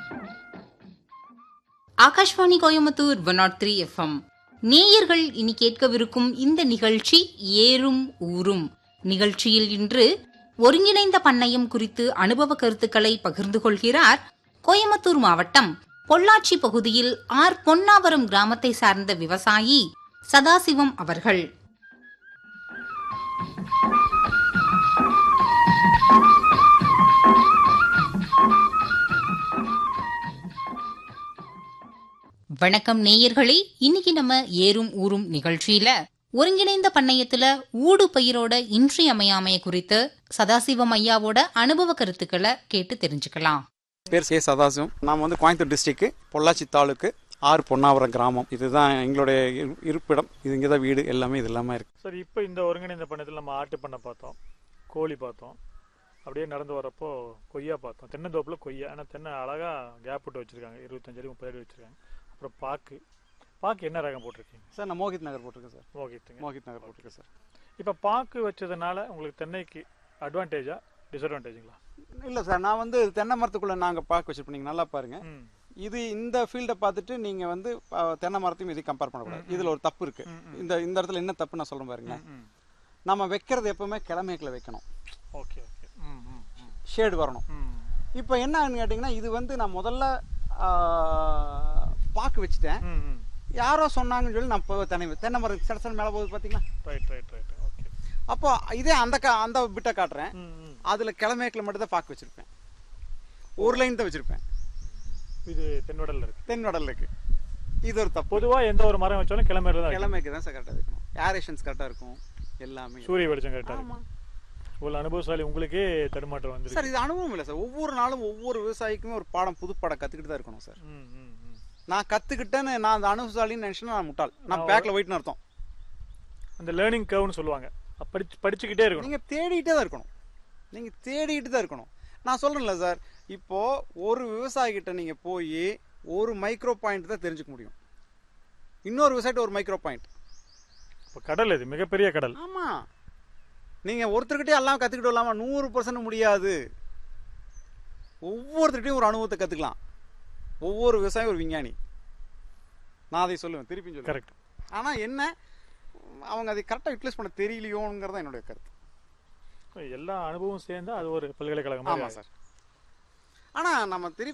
Akashvani Coimbatore one naught three FM நேயர்கள் இனி கேட்கவிருக்கும் இந்த நிகழ்ச்சி ஏறும் ஊரும் நிகழ்ச்சியில் இன்று ஒருங்கிணைந்த பண்ணையம் குறித்து அனுபவ கருத்துக்களை பகிர்ந்து கொள்கிறார் கோயம்புத்தூர் மாவட்டம் பொள்ளாச்சி பகுதியில் ஆர் பொன்னாவரம் கிராமத்தை சார்ந்த விவசாயி சதாசிவம் அவர்கள் வணக்கம் நேயர்களே இன்னைக்கு நம்ம ஏறும் ஊரும் நிகழ்ச்சியில ஒருங்கிணைந்த பண்ணையத்துல ஊடு பயிரோட இன்றியமையாமைய குறித்து சதாசிவம் ஐயாவோட அனுபவ கருத்துக்களை கேட்டு தெரிஞ்சுக்கலாம் பேர் கே சதாசிவம் நாம் வந்து கோயம்புத்தூர் டிஸ்ட்ரிக்ட் பொள்ளாச்சி தாலுக்கு ஆறு பொன்னாவரம் கிராமம் இதுதான் எங்களுடைய இரு- இருப்பிடம் இது இங்கே தான் வீடு எல்லாமே இது எல்லாமே இருக்கு சார் இப்போ இந்த ஒருங்கிணைந்த பண்ணத்தில் நம்ம ஆட்டு பண்ணை பார்த்தோம் கோழி பார்த்தோம் அப்படியே நடந்து வரப்போ கொய்யா பார்த்தோம் தென்னந்தோப்பில் கொய்யா ஆனால் தென்னை அழகாக கேப் விட்டு வச்சுருக்காங்க இருபத்தஞ்சு அடி முப்பது அடி வச்சுருக்காங்க அப்புறம் பாக்கு பாக்கு என்ன ரகம் போட்டிருக்கீங்க சார் நான் மோகித் நகர் போட்டிருக்கேன் சார் மோகித்துங்க மோகித் நகர் போட்டிருக்கேன் சார் இப்போ பாக்கு வச்சதுனால உங்களுக்கு தென்னைக்கு அட்வான்டேஜா டிஸ்அட்வான்டேஜுங்களா இல்லை சார் நான் வந்து தென்னை மரத்துக்குள்ளே நாங்கள் பார்க்க வச்சிருப்போம் நீங்கள் நல்லா பாருங்க ம் இது இந்த ஃபீல்டை பார்த்துட்டு நீங்கள் வந்து அஹ், தென்னை மரத்தையும் இது கம்பேர் பண்ணக்கூடாது இதில் ஒரு தப்பு இருக்கு இந்த இந்த இடத்துல என்ன தப்பு நான் சொல்கிறேன் பாருங்களேன் ம் நம்ம வைக்கிறது எப்பவுமே கிழமைக்குள்ள வைக்கணும் ஓகே ஓகே ம் ம் ம் ஷேடு வரணும் ம் இப்போ என்னன்னு கேட்டிங்கன்னா இது வந்து நான் முதல்ல ஆஹ், பாக்கு வச்சுட்டேன் ம் ம் யாரோ சொன்னாங்கன்னு சொல்லி நான் இப்போ தென்னை தென்னை மரம் சடசன் மேலே போகுது பார்த்தீங்களா ரைட் ரைட் ரைட் ஓகே அப்போ இதே அந்த கா அந்த பிட்டை காட்டுறேன் ம் ம் அதில் கிழமைக்கில் மட்டும் தான் பாக்கு வச்சுருப்பேன் ஒரு லைன் தான் வச்சுருப்பேன் இது தென்வடலில் இருக்கு தென் வடல் இருக்கு இது ஒரு தப்பு பொதுவாக எந்த ஒரு மரம் வச்சாலும் கிளம்புறது தான் வைக்கணும். கிழமைக்கு தான் சார் கரெக்டாக இருக்கணும் ஏரேஷன்ஸ் கரெக்டாக இருக்கும் எல்லாமே சூரிய வெளிச்சம் கரெக்டாக ஆமா. இருக்கும் இவ்வளோ அனுபவசாலி உங்களுக்கே தடுமாற்றம் வந்துருக்கு சார் இது அனுபவம் இல்லை சார் ஒவ்வொரு நாளும் ஒவ்வொரு விவசாயிக்குமே ஒரு பாடம் புது பாடம் கற்றுக்கிட்டு தான் இருக்கணும் சார் ம் ம் ம் நான் கற்றுக்கிட்டேன்னு நான் அந்த அனுபவசாலின்னு நினச்சினா நான் முட்டாள் நான் பேக்கில் போயிட்டுன்னு அர்த்தம் அந்த லேர்னிங் கர்வ்னு சொல்லுவாங்க அப்ப படிச்சு படிச்சுக்கிட்டே இருக்கணும் நீங்கள் தேடிக்கிட்டே தான் இருக்கணும் நீங்கள் தேடிக்கிட்டு தான் இருக்கணும் நான் சொல்கிறேன்ல சார் இப்போது ஒரு விவசாயிகிட்ட நீங்கள் போய் ஒரு மைக்ரோ பாயிண்ட் தான் தெரிஞ்சுக்க முடியும் இன்னொரு விவசாயிட்ட ஒரு மைக்ரோ பாயிண்ட் இப்போ கடல் இது மிகப்பெரிய கடல் ஆமாம் நீங்கள் ஒருத்தர்கிட்டயே எல்லாம் கற்றுக்கிட்டு இல்லாமல் நூறு பர்சன்ட் முடியாது ஒவ்வொருத்தர்கிட்டையும் ஒரு அனுபவத்தை கற்றுக்கலாம் ஒவ்வொரு விவசாயம் ஒரு விஞ்ஞானி நான் அதை சொல்லுவேன் திருப்பி சொல்லுவேன் கரெக்ட் ஆனால் என்ன அவங்க அதை கரெக்டாக யூட்டிலைஸ் பண்ண தெரியலையோங்கிறது தான் என்னுடைய கருத்து எல்லா அனுபவம் சேர்ந்தா அது ஒரு பல்கலைக்கழகம் மாதிரி ஆமாம் சார் ஆனால் நம்ம திருப்பி